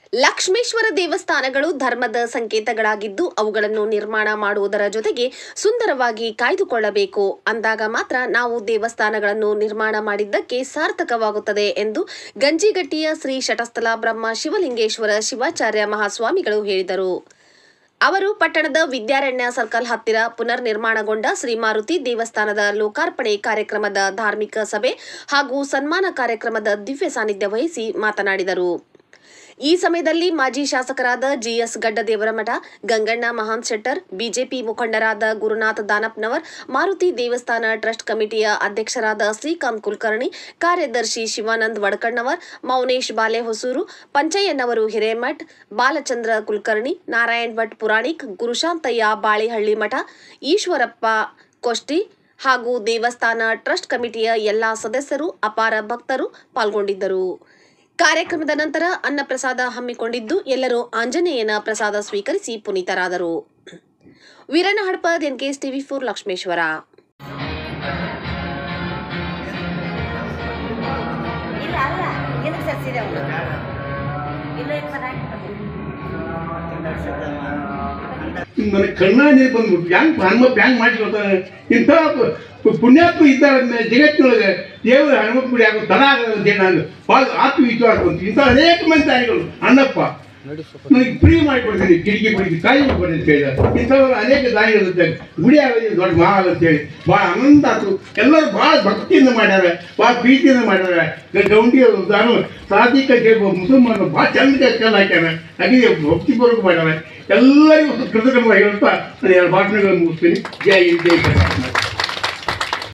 ಲಕ್ಷ್ಮೇಶ್ವರ ದೇವಸ್ಥಾನಗಳು ಧರ್ಮದ ಸಂಕೇತಗಳಾಗಿದ್ದು ಅವುಗಳನ್ನು ನಿರ್ಮಾಣ ಮಾಡುವುದರ ಜೊತೆಗೆ ಸುಂದರವಾಗಿ ಕಾಯ್ದುಕೊಳ್ಳಬೇಕು ಅಂದಾಗ ಮಾತ್ರ ನಾವು ದೇವಸ್ಥಾನಗಳನ್ನು ನಿರ್ಮಾಣ ಮಾಡಿದ್ದಕ್ಕೆ ಸಾರ್ಥಕವಾಗುತ್ತದೆ ಎಂದು ಗಂಜಿಗಟ್ಟಿಯ ಶ್ರೀ ಶಟಸ್ಥಲ ಬ್ರಹ್ಮ ಶಿವಲಿಂಗೇಶ್ವರ ಶಿವಾಚಾರ್ಯ ಮಹಾಸ್ವಾಮಿಗಳು ಹೇಳಿದರು ಅವರು ಪಟ್ಟಣದ ವಿದ್ಯಾರಣ್ಯ ಸರ್ಕಲ್ ಹತ್ತಿರ ಪುನರ್ ನಿರ್ಮಾಣಗೊಂಡ ಶ್ರೀ ಮಾರುತಿ ದೇವಸ್ಥಾನದ ಲೋಕಾರ್ಪಣೆ ಕಾರ್ಯಕ್ರಮದ ಧಾರ್ಮಿಕ ಸಭೆ ಹಾಗೂ ಸನ್ಮಾನ ಕಾರ್ಯಕ್ರಮದ ದಿವ್ಯ ಸಾನ್ನಿಧ್ಯ ವಹಿಸಿ ಮಾತನಾಡಿದರು ಈ ಸಮಯದಲ್ಲಿ ಮಾಜಿ ಶಾಸಕರಾದ ಜಿಎಸ್ ಗಡ್ಡದೇವರಮಠ ಗಂಗಣ್ಣ ಮಹಾಂತ್ ಶೆಟ್ಟರ್ ಬಿಜೆಪಿ ಮುಖಂಡರಾದ ಗುರುನಾಥ್ ದಾನಪ್ನವರ್ ಮಾರುತಿ ದೇವಸ್ಥಾನ ಟ್ರಸ್ಟ್ ಕಮಿಟಿಯ ಅಧ್ಯಕ್ಷರಾದ ಶ್ರೀಕಾಂತ್ ಕುಲಕರ್ಣಿ ಕಾರ್ಯದರ್ಶಿ ಶಿವಾನಂದ್ ವಡ್ಕಣ್ಣವರ್ ಮೌನೇಶ್ ಬಾಲೆಹೊಸೂರು ಪಂಚಯ್ಯನವರು ಹಿರೇಮಠ್ ಬಾಲಚಂದ್ರ ಕುಲಕರ್ಣಿ ನಾರಾಯಣ್ ಭಟ್ ಪುರಾಣಿಕ್ ಗುರುಶಾಂತಯ್ಯ ಬಾಳೆಹಳ್ಳಿ ಮಠ ಈಶ್ವರಪ್ಪ ಕೊಷ್ಟಿ ಹಾಗೂ ದೇವಸ್ಥಾನ ಟ್ರಸ್ಟ್ ಕಮಿಟಿಯ ಎಲ್ಲಾ ಸದಸ್ಯರು ಅಪಾರ ಭಕ್ತರು ಪಾಲ್ಗೊಂಡಿದ್ದರು ಕಾರ್ಯಕ್ರಮದ ನಂತರ ಅನ್ನಪ್ರಸಾದ ಹಮ್ಮಿಕೊಂಡಿದ್ದು ಎಲ್ಲರೂ ಆಂಜನೇಯನ ಪ್ರಸಾದ ಸ್ವೀಕರಿಸಿ ಪುನೀತರಾದರು Veeranna Hadapa N K S TV four Lakshmeshwar ಇಲ್ಲ ಅಲ್ಲ ಎದಕ್ಕೆ ಸರಿಸಿದೆ ಅವನು ಇಲ್ಲ ಇಲ್ಲ ನನಗೆ ಕಣ್ಣಾಗಿ ಬಂದ್ಬಿಟ್ಟು ಬ್ಯಾಂಕ್ ಹನುಮತ್ ಬ್ಯಾಂಕ್ ಮಾಡಿಕೊಳ್ತಾರೆ ಇಂಥ ಪು- ಪುಣ್ಯಾತ್ಮ ಇದ್ದಾರೆ ಜಗತ್ತಿನೊಳಗೆ ದೇವರ ಹನುಮತ್ ಗುಡಿ ಆಗೋ ದನ ಆಗೋದು ನಾನು ಭಾಳ ಆತ್ಮವಿಶ್ವಾಸ ಬಂತು ಇಂಥ ಅನೇಕ ಮಂದಿ ಆಯ್ಗಳು ಅಣ್ಣಪ್ಪ ನನಗೆ ಫ್ರೀ ಮಾಡಿಕೊಡ್ತೀನಿ ಕಿಟಕಿ ಪಡಿಗೆ ಕಾಯಿ ಕೊಡಿ ಅಂತ ಹೇಳಿದ ಇಂಥವ್ರು ಅನೇಕ ದಾನಿಗಳಿರುತ್ತೆ ಗುಡಿ ಆಗೋದು ದೊಡ್ಡ ಮಹಾಲ್ ಅಂತೇಳಿ ಭಾಳ ಆನಂದ ಆಯ್ತು ಎಲ್ಲರೂ ಭಾಳ ಭಕ್ತಿಯಿಂದ ಮಾಡ್ಯಾರ ಭಾಳ ಪ್ರೀತಿಯಿಂದ ಮಾಡ್ಯಾರ ಗೌಂಡಿ ನಾನು ಸಾಧಿಕ ಮುಸಲ್ಮಾನರು ಭಾಳ ಚಂದ ಕೆಲ ಹಾಕ್ಯಾರ ಹಾಗೆ ಭಕ್ತಿಪೂರ್ವಕ ಮಾಡ್ಯಾರ ಎಲ್ಲರಿಗೂ ಕೃತಜ್ಞ ಹೇಳ್ತಾ ನಾನು ಎರಡು ಭಾಷಣಗಳನ್ನು ಮುಗಿಸ್ತೀನಿ ಜೈ ಹಿಂದ್, ಜೈ ಕರ್ನಾಟಕ